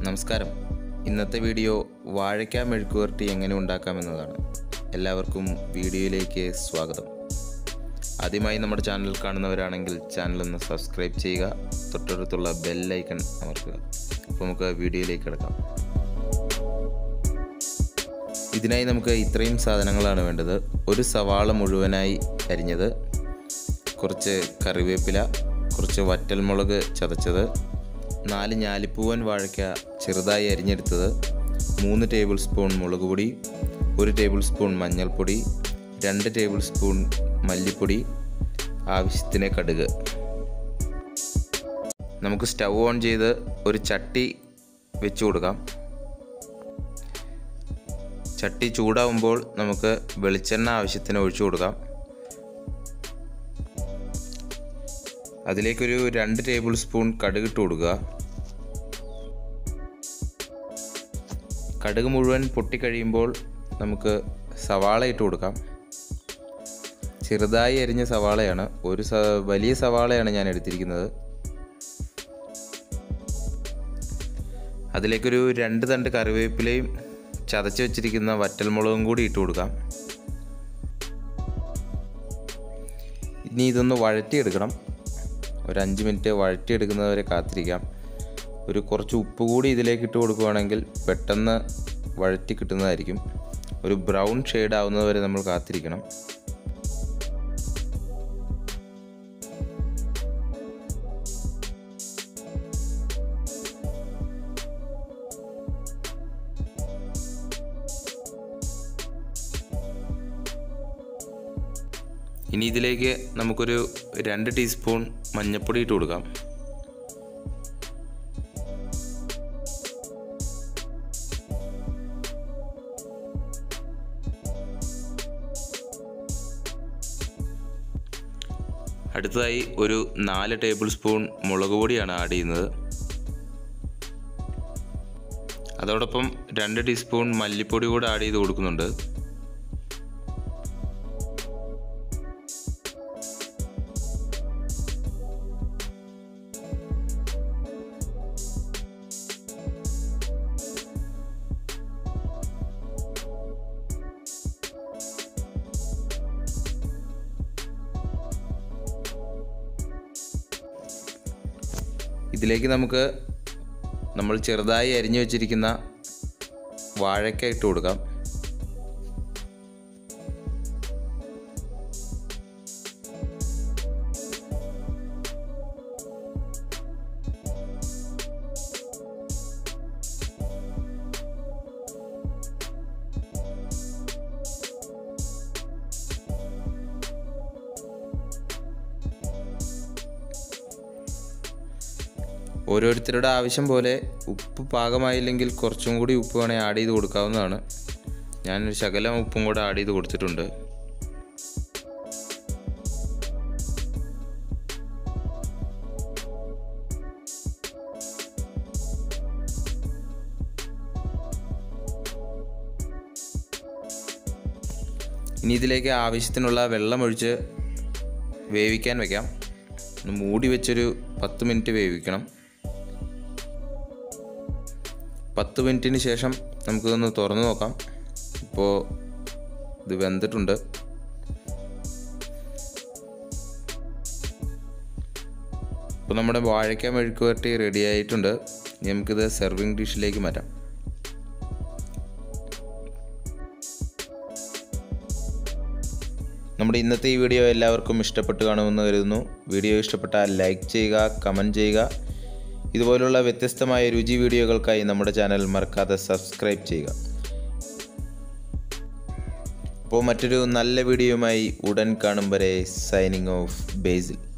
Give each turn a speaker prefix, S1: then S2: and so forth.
S1: നമസ്കാരം ഇന്നത്തെ വീഡിയോ വാഴയ്ക്ക മെഴുക്കുവരട്ടി എങ്ങനെ ഉണ്ടാക്കാമെന്നതാണ് എല്ലാവർക്കും വീഡിയോയിലേക്ക് സ്വാഗതം ആദ്യമായി നമ്മുടെ ചാനൽ കാണുന്നവരാണെങ്കിൽ ചാനൽ ഒന്ന് സബ്സ്ക്രൈബ് ചെയ്യുക തൊട്ടടുത്തുള്ള ബെല്ലൈക്കൺ അമർത്തുക അപ്പോൾ നമുക്ക് വീഡിയോയിലേക്ക് കിടക്കാം ഇതിനായി നമുക്ക് ഇത്രയും സാധനങ്ങളാണ് വേണ്ടത് ഒരു സവാള മുഴുവനായി അരിഞ്ഞത് കുറച്ച് കറിവേപ്പില കുറച്ച് വറ്റൽമുളക് ചതച്ചത് നാല് ഞാലിപ്പൂവൻ വാഴയ്ക്ക ചെറുതായി അരിഞ്ഞെടുത്തത് മൂന്ന് ടേബിൾ സ്പൂൺ മുളക് പൊടി ഒരു ടേബിൾ സ്പൂൺ മഞ്ഞൾപ്പൊടി രണ്ട് ടേബിൾ സ്പൂൺ മല്ലിപ്പൊടി ആവശ്യത്തിന് കടുക് നമുക്ക് സ്റ്റൗ ഓൺ ചെയ്ത് ഒരു ചട്ടി വെച്ച് കൊടുക്കാം ചട്ടി ചൂടാവുമ്പോൾ നമുക്ക് വെളിച്ചെണ്ണ ആവശ്യത്തിന് ഒഴിച്ചു കൊടുക്കാം അതിലേക്കൊരു രണ്ട് ടേബിൾ സ്പൂൺ കടുക് ഇട്ട് കൊടുക്കുക കടുക് മുഴുവൻ പൊട്ടിക്കഴിയുമ്പോൾ നമുക്ക് സവാള ഇട്ട് കൊടുക്കാം ചെറുതായി അരിഞ്ഞ സവാളയാണ് ഒരു സ വലിയ സവാളയാണ് ഞാൻ എടുത്തിരിക്കുന്നത് അതിലേക്കൊരു രണ്ട് തണ്ട് കറിവേപ്പിലയും ചതച്ച് വെച്ചിരിക്കുന്ന വറ്റൽമുളകും കൂടി ഇട്ട് കൊടുക്കാം ഇനി ഇതൊന്ന് വഴറ്റിയെടുക്കണം ഒരു അഞ്ച് മിനിറ്റ് വഴറ്റിയെടുക്കുന്നവരെ കാത്തിരിക്കാം ഒരു കുറച്ച് ഉപ്പ് കൂടി ഇതിലേക്ക് ഇട്ട് കൊടുക്കുകയാണെങ്കിൽ പെട്ടെന്ന് വഴറ്റി കിട്ടുന്നതായിരിക്കും ഒരു ബ്രൗൺ ഷെയ്ഡ് ആവുന്നതുവരെ നമ്മൾ കാത്തിരിക്കണം ഇനി ഇതിലേക്ക് നമുക്കൊരു രണ്ട് ടീസ്പൂൺ മഞ്ഞൾപ്പൊടി ഇട്ട് കൊടുക്കാം അടുത്തതായി ഒരു നാല് ടേബിൾ സ്പൂൺ മുളക് പൊടിയാണ് ആഡ് ചെയ്യുന്നത് അതോടൊപ്പം രണ്ട് ടീസ്പൂൺ മല്ലിപ്പൊടി കൂടെ ആഡ് ചെയ്ത് കൊടുക്കുന്നുണ്ട് ഇതിലേക്ക് നമുക്ക് നമ്മൾ ചെറുതായി അരിഞ്ഞു വെച്ചിരിക്കുന്ന വാഴയ്ക്ക ഇട്ട് കൊടുക്കാം ഓരോരുത്തരുടെ ആവശ്യം പോലെ ഉപ്പ് പാകമായില്ലെങ്കിൽ കുറച്ചും കൂടി ഉപ്പ് വേണമെങ്കിൽ ആഡ് ചെയ്ത് കൊടുക്കാവുന്നതാണ് ഞാനൊരു ശകലം ഉപ്പും കൂടെ ആഡ് ചെയ്ത് കൊടുത്തിട്ടുണ്ട് ഇനി ഇതിലേക്ക് ആവശ്യത്തിനുള്ള വെള്ളം ഒഴിച്ച് വേവിക്കാൻ വെക്കാം ഒന്ന് മൂടി വെച്ചൊരു പത്ത് മിനിറ്റ് വേവിക്കണം പത്ത് മിനിറ്റിന് ശേഷം നമുക്കിതൊന്ന് തുറന്നു നോക്കാം ഇപ്പോൾ ഇത് വെന്തിട്ടുണ്ട് ഇപ്പോൾ നമ്മുടെ വാഴയ്ക്ക മെഴുക്ക് വരട്ടി റെഡി ആയിട്ടുണ്ട് ഇനി നമുക്കിത് സെർവിങ് ഡിഷിലേക്ക് മാറ്റാം നമ്മുടെ ഇന്നത്തെ ഈ വീഡിയോ എല്ലാവർക്കും ഇഷ്ടപ്പെട്ട് കാണുമെന്ന് കരുതുന്നു വീഡിയോ ഇഷ്ടപ്പെട്ടാൽ ലൈക്ക് ചെയ്യുക കമൻറ്റ് ചെയ്യുക ഇതുപോലുള്ള വ്യത്യസ്തമായ രുചി വീഡിയോകൾക്കായി നമ്മുടെ ചാനൽ മറക്കാതെ സബ്സ്ക്രൈബ് ചെയ്യുക അപ്പോൾ മറ്റൊരു നല്ല വീഡിയോയുമായി ഉടൻ കാണും വരെ സൈനിങ് ഓഫ് ബേസിൽ